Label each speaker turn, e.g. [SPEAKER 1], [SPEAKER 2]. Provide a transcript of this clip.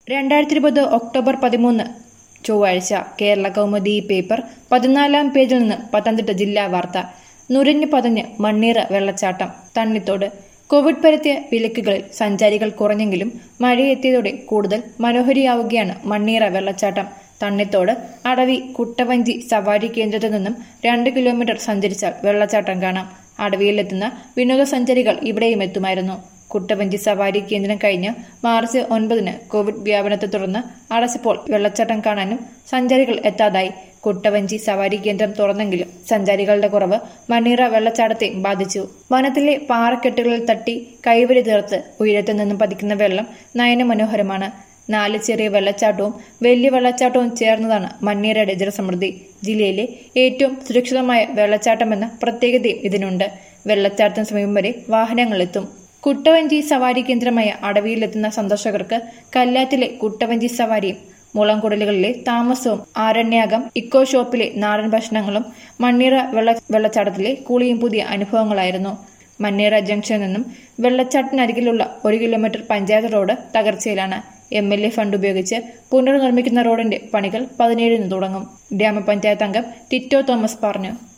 [SPEAKER 1] രണ്ടായിരത്തി ഇരുപത് ഒക്ടോബർ പതിമൂന്ന് ചൊവ്വാഴ്ച കേരള കൗമുദി പേപ്പർ പതിനാലാം പേജിൽ നിന്ന് പത്തനംതിട്ട ജില്ലാ വാർത്ത നുരഞ്ഞു പതഞ്ഞ് മണ്ണീറ വെള്ളച്ചാട്ടം തണ്ണിത്തോട് കോവിഡ് പരത്തിയ വിലക്കുകളിൽ സഞ്ചാരികൾ കുറഞ്ഞെങ്കിലും മഴയെത്തിയതോടെ കൂടുതൽ മനോഹരിയാവുകയാണ് മണ്ണീറ വെള്ളച്ചാട്ടം തണ്ണിത്തോട് അടവി കുട്ടവഞ്ചി സവാരി കേന്ദ്രത്തിൽ നിന്നും രണ്ട് കിലോമീറ്റർ സഞ്ചരിച്ചാൽ വെള്ളച്ചാട്ടം കാണാം അടവിയിലെത്തുന്ന വിനോദസഞ്ചാരികൾ ഇവിടെയും എത്തുമായിരുന്നു കുട്ടവഞ്ചി സവാരി കേന്ദ്രം കഴിഞ്ഞ് മാർച്ച് ഒൻപതിന് കോവിഡ് വ്യാപനത്തെ തുടർന്ന് അടച്ചപ്പോൾ വെള്ളച്ചാട്ടം കാണാനും സഞ്ചാരികൾ എത്താതായി കുട്ടവഞ്ചി സവാരി കേന്ദ്രം തുറന്നെങ്കിലും സഞ്ചാരികളുടെ കുറവ് മണ്ണീറ വെള്ളച്ചാട്ടത്തെ ബാധിച്ചു വനത്തിലെ പാറക്കെട്ടുകളിൽ തട്ടി കൈവരി തീർത്ത് ഉയരത്തിൽ നിന്നും പതിക്കുന്ന വെള്ളം നയനമനോഹരമാണ് നാല് ചെറിയ വെള്ളച്ചാട്ടവും വലിയ വെള്ളച്ചാട്ടവും ചേർന്നതാണ് മണ്ണീരയുടെ ജലസമൃദ്ധി ജില്ലയിലെ ഏറ്റവും സുരക്ഷിതമായ വെള്ളച്ചാട്ടമെന്ന പ്രത്യേകതയും ഇതിനുണ്ട് വെള്ളച്ചാട്ടത്തിന് സമീപം വരെ വാഹനങ്ങളെത്തും കുട്ടവഞ്ചി സവാരി കേന്ദ്രമായ അടവിയിലെത്തുന്ന സന്ദർശകർക്ക് കല്ലാറ്റിലെ കുട്ടവഞ്ചി സവാരിയും മുളംകുടലുകളിലെ താമസവും ആരണ്യാകം ഇക്കോ ഷോപ്പിലെ നാടൻ ഭക്ഷണങ്ങളും മണ്ണീറ വെള്ള വെള്ളച്ചാട്ടത്തിലെ കുളിയും പുതിയ അനുഭവങ്ങളായിരുന്നു മണ്ണീറ ജംഗ്ഷനിൽ നിന്നും വെള്ളച്ചാട്ടിനരികിലുള്ള ഒരു കിലോമീറ്റർ പഞ്ചായത്ത് റോഡ് തകർച്ചയിലാണ് എം എൽ എ ഫണ്ട് ഉപയോഗിച്ച് പുനർനിർമ്മിക്കുന്ന റോഡിന്റെ പണികൾ പതിനേഴിന് തുടങ്ങും ഗ്രാമപഞ്ചായത്ത് അംഗം ടിറ്റോ തോമസ് പറഞ്ഞു